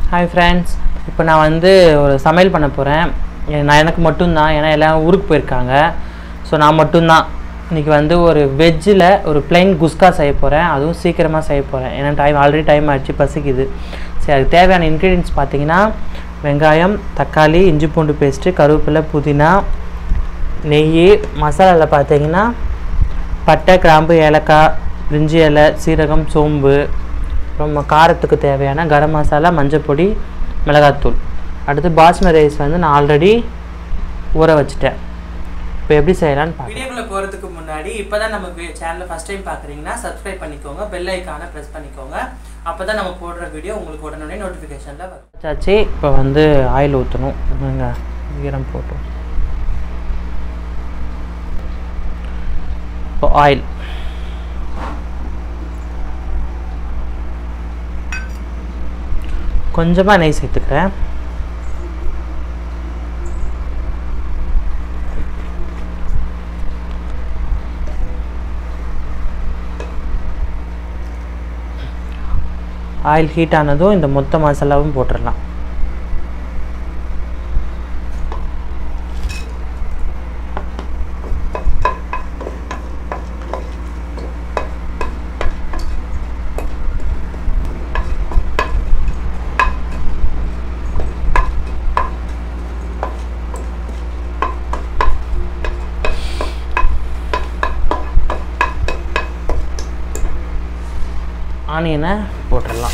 hi friends இப்போ நான் வந்து ஒரு சமையல் பண்ண போகிறேன் நான் எனக்கு மட்டும்தான் ஏன்னா எல்லாம் ஊருக்கு போயிருக்காங்க ஸோ நான் மட்டும்தான் இன்றைக்கி வந்து ஒரு வெஜ்ஜில் ஒரு plain குஸ்கா செய்ய போகிறேன் அதுவும் சீக்கிரமாக செய்ய போகிறேன் ஏன்னா டைம் ஆல்ரெடி டைம் ஆயிடுச்சு பசிக்குது சரி அதுக்கு தேவையான இன்க்ரீடியன்ஸ் பார்த்தீங்கன்னா வெங்காயம் தக்காளி இஞ்சி பூண்டு பேஸ்ட்டு கருவேப்பிலை புதினா நெய் மசாலாவில் பார்த்தீங்கன்னா பட்டை கிராம்பு ஏலக்காய் பிரிஞ்சி இலை சீரகம் சோம்பு அப்புறம் காரத்துக்கு தேவையான கரம் மசாலா மஞ்சள் பொடி மிளகாத்தூள் அடுத்து பாஸ்மதி ரைஸ் வந்து நான் ஆல்ரெடி ஊற வச்சுட்டேன் இப்போ எப்படி செய்யலான்னு பார்க்கலாம் வீடியோக்குள்ளே போகிறதுக்கு முன்னாடி இப்போ தான் நம்ம சேனலில் ஃபஸ்ட் டைம் பார்க்குறீங்கன்னா சப்ஸ்கிரைப் பண்ணிக்கோங்க பெல் ஐக்கானை ப்ரெஸ் பண்ணிக்கோங்க அப்போ தான் நம்ம போடுற வீடியோ உங்களுக்கு உடனே நோட்டிஃபிகேஷனில் வரும் சாச்சி இப்போ வந்து ஆயில் ஊற்றணும் ஈரம் போட்டோம் இப்போ ஆயில் கொஞ்சமாக நெய் சேர்த்துக்கிறேன் ஆயில் ஹீட் ஆனதும் இந்த மொத்த மசாலாவும் போட்டுடலாம் ஆனியனை போட்டுடலாம்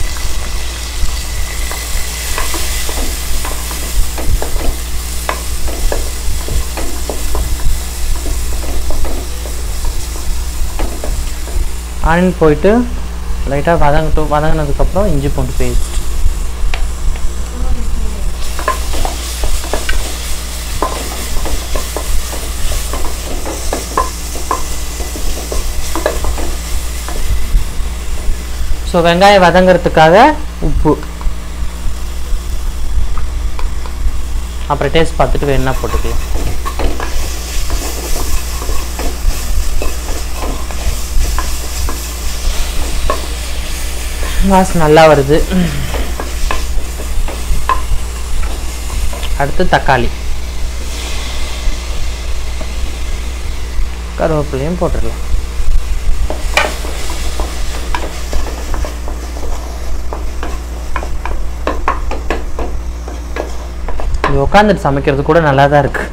ஆனியன் போயிட்டு லைட்டாக வதங்கட்டும் வதங்கினதுக்கப்புறம் இஞ்சி பூண்டு பேஸ்ட் ஸோ வெங்காயம் வதங்கிறதுக்காக உப்பு அப்புறம் டேஸ்ட் பார்த்துட்டு வேணா போட்டுக்கலாம் வாசம் நல்லா வருது அடுத்து தக்காளி கருவேப்பிலையும் போட்டுடலாம் இது உட்காந்துட்டு சமைக்கிறது கூட நல்லா தான் இருக்கு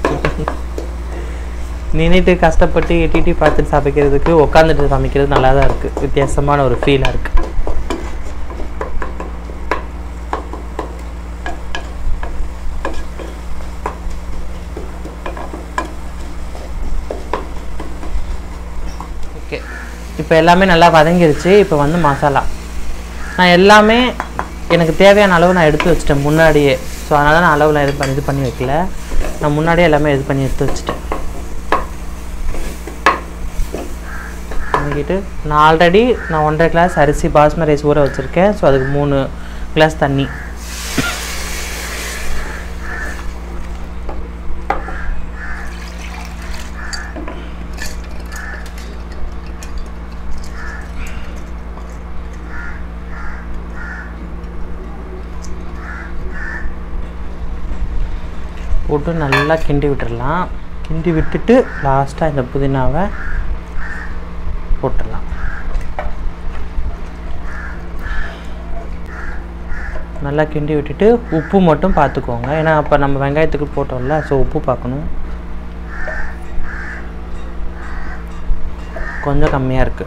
நின்றுட்டு கஷ்டப்பட்டு எட்டிட்டு பார்த்துட்டு சமைக்கிறதுக்கு உட்காந்துட்டு சமைக்கிறது நல்லா தான் இருக்கு வித்தியாசமான ஒரு ஃபீலாக இருக்கு ஓகே இப்போ எல்லாமே நல்லா வதங்கிருச்சு இப்போ வந்து மசாலா நான் எல்லாமே எனக்கு தேவையான அளவு நான் எடுத்து வச்சிட்டேன் முன்னாடியே ஸோ அதனால நான் அளவில் இது பண்ணி இது பண்ணி வைக்கல நான் முன்னாடியே எல்லாமே இது பண்ணி எடுத்து வச்சுட்டேன் வாங்கிட்டு நான் ஆல்ரெடி நான் ஒன்றரை கிளாஸ் அரிசி பாஸ்மதி ரைஸ் ஊற வச்சுருக்கேன் ஸோ அதுக்கு மூணு கிளாஸ் தண்ணி போட்டு நல்லா கிண்டி விட்டுறலாம் கிண்டி விட்டுட்டு லாஸ்ட்டாக இந்த புதினாவை போட்டுடலாம் நல்லா கிண்டி விட்டுட்டு உப்பு மட்டும் பார்த்துக்கோங்க ஏன்னா அப்போ நம்ம வெங்காயத்துக்கு போட்டோம்ல ஸோ உப்பு பார்க்கணும் கொஞ்சம் கம்மியாக இருக்குது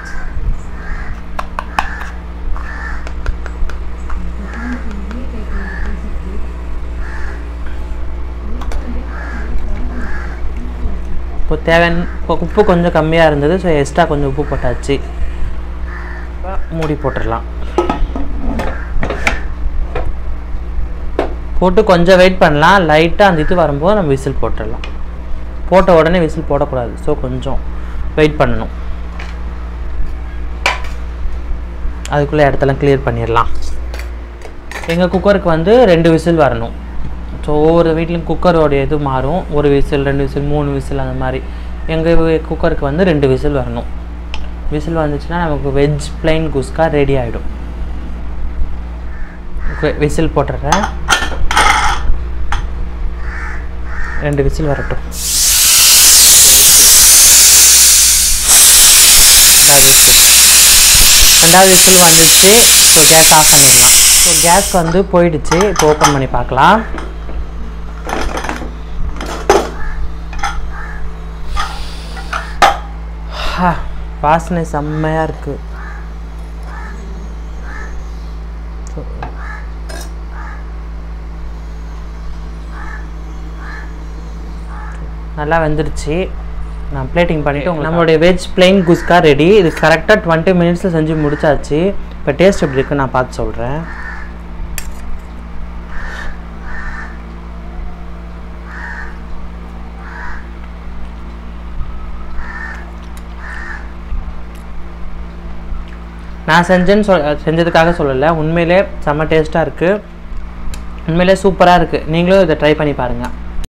இப்போ தேவையான இப்போ உப்பு கொஞ்சம் கம்மியாக இருந்தது ஸோ எக்ஸ்ட்ரா கொஞ்சம் உப்பு போட்டாச்சு இப்போ மூடி போட்டுடலாம் போட்டு கொஞ்சம் வெயிட் பண்ணலாம் லைட்டாக அந்த இது வரும்போது நம்ம விசில் போட்டுடலாம் போட்ட உடனே விசில் போடக்கூடாது ஸோ கொஞ்சம் வெயிட் பண்ணணும் அதுக்குள்ளே இடத்தெல்லாம் கிளியர் பண்ணிடலாம் எங்கள் குக்கருக்கு வந்து ரெண்டு விசில் வரணும் ஸோ ஒவ்வொரு வீட்லேயும் குக்கரோடைய இது மாறும் ஒரு விசில் ரெண்டு விசில் மூணு விசில் அந்த மாதிரி எங்கள் குக்கருக்கு வந்து ரெண்டு விசில் வரணும் விசில் வந்துச்சுன்னா நமக்கு வெஜ் plain குஸ்கா ரெடி ஆகிடும் விசில் போட்டுடுறேன் ரெண்டு விசில் வரட்டும் ரெண்டாவது விசில் ரெண்டாவது விசில் வந்துச்சு ஸோ கேஸ் ஆஃப் பண்ணிடலாம் ஸோ கேஸ் வந்து போயிடுச்சு இப்போ ஓப்பன் பண்ணி பார்க்கலாம் ஹா, வாசனை செம்மையாக இருக்குது நல்லா வெந்துருச்சு நான் பிளேட்டிங் பண்ணிவிட்டு உங்களுக்கு நம்மளுடைய வெஜ் plain குஸ்கா ரெடி இது கரெக்டாக டுவெண்ட்டி மினிட்ஸில் செஞ்சு முடிச்சாச்சு இப்போ டேஸ்ட் எப்படி இருக்குன்னு நான் பார்த்து சொல்கிறேன் நான் செஞ்சேன்னு சொல் செஞ்சதுக்காக சொல்லலை உண்மையிலே செம்ம டேஸ்ட்டாக இருக்குது உண்மையிலே சூப்பராக இருக்குது நீங்களும் இதை ட்ரை பண்ணி பாருங்கள்